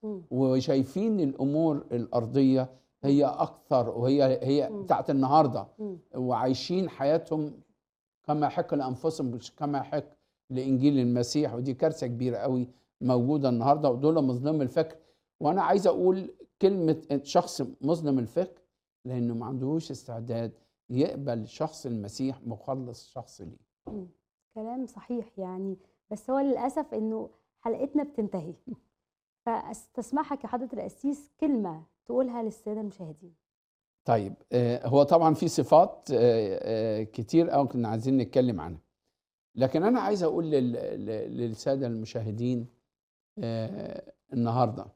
مم. وشايفين الامور الارضيه هي اكثر وهي هي مم. بتاعت النهارده مم. وعايشين حياتهم كما يحق لانفسهم مش كما يحق لانجيل المسيح ودي كارثه كبيره قوي موجوده النهارده ودول مظلم الفكر وانا عايز اقول كلمه شخص مظلم الفكر لانه ما عندهوش استعداد يقبل شخص المسيح مخلص شخص ليه مم. كلام صحيح يعني بس هو للأسف إنه حلقتنا بتنتهي فاستسمحك يا حضرة القسيس كلمة تقولها للسادة المشاهدين طيب آه، هو طبعا في صفات آه، آه، كتير قوي كنا عايزين نتكلم عنها لكن انا عايز اقول لل- لل- للساده المشاهدين آه، النهارده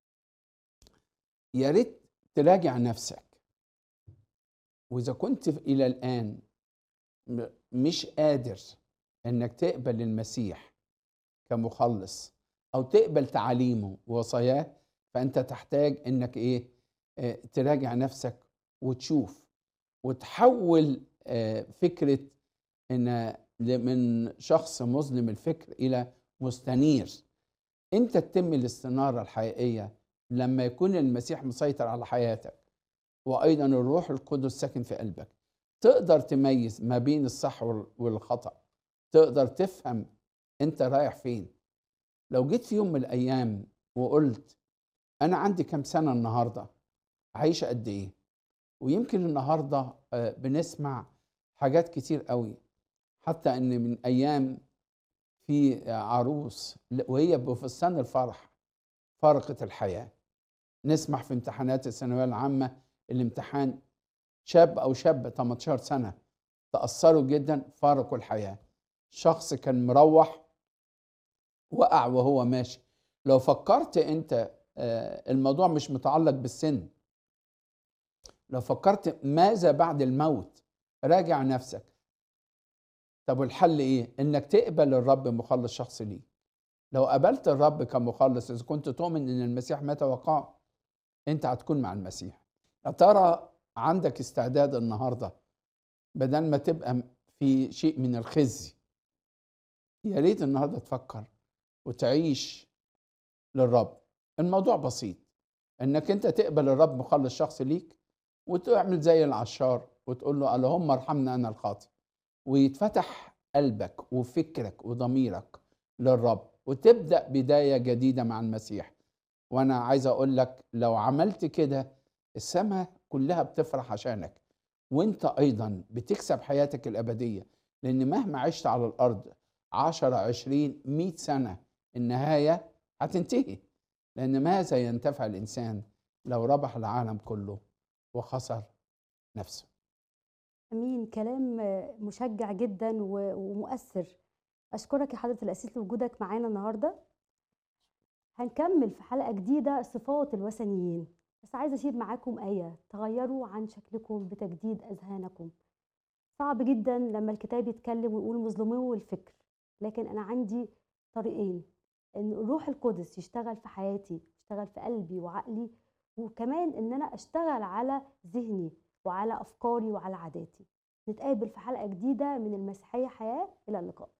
يا ريت تراجع نفسك واذا كنت الى الان م- مش قادر انك تقبل المسيح كمخلص او تقبل تعاليمه ووصاياه فانت تحتاج انك ايه آه، تراجع نفسك وتشوف وتحول آه، فكره ان ل- من شخص مظلم الفكر الى مستنير انت تتم الاستناره الحقيقيه لما يكون المسيح مسيطر على حياتك وايضا الروح القدس ساكن في قلبك تقدر تميز ما بين الصح وال- والخطا تقدر تفهم انت رايح فين لو جيت في يوم من الايام وقلت انا عندي كام سنه النهارده عايشه قد ايه ويمكن النهارده آه، بنسمع حاجات كتير قوي حتى ان من ايام في عروس ل- وهي بفستان الفرح فارقت الحياه نسمع في امتحانات الثانويه العامه الامتحان شاب او شابه 18 سنه تاثروا جدا فارقوا الحياه شخص كان مروح وقع وهو ماشي لو فكرت انت آه، الموضوع مش متعلق بالسن لو فكرت ماذا بعد الموت راجع نفسك طب والحل ايه انك تقبل الرب مخلص شخصي ليك لو قبلت الرب كمخلص اذا كنت تؤمن ان المسيح مات وقام انت هتكون مع المسيح يا ترى عندك استعداد النهارده بدل ما تبقى في شيء من الخزي يا ريت النهارده تفكر وتعيش للرب الموضوع بسيط انك انت تقبل الرب مخلص شخص ليك وتعمل زي العشار وتقول له اللهم ارحمنا انا الخاطئ ويتفتح قلبك وفكرك وضميرك للرب وتبدا بدايه جديده مع المسيح وانا عايز اقول لك لو عملت كده السماء كلها بتفرح عشانك وانت ايضا بتكسب حياتك الابديه لان مهما عشت على الارض 10 20 100 سنه النهايه هتنتهي لان ماذا ينتفع الانسان لو ربح العالم كله وخسر نفسه امين كلام آه، مشجع جدا و- ومؤثر اشكرك يا حضره الاسيس لوجودك معانا النهارده هنكمل في حلقه جديده صفات الوثنيين بس عايزه اسيب معاكم ايه تغيروا عن شكلكم بتجديد اذهانكم صعب جدا لما الكتاب يتكلم ويقول مظلمو الفكر لكن انا عندي طريقين ان الروح القدس يشتغل في حياتي يشتغل في قلبي وعقلي وكمان ان انا اشتغل على ذهني وعلى افكاري وعلى عاداتي نتقابل في حلقه جديده من المسيحيه حياه الى اللقاء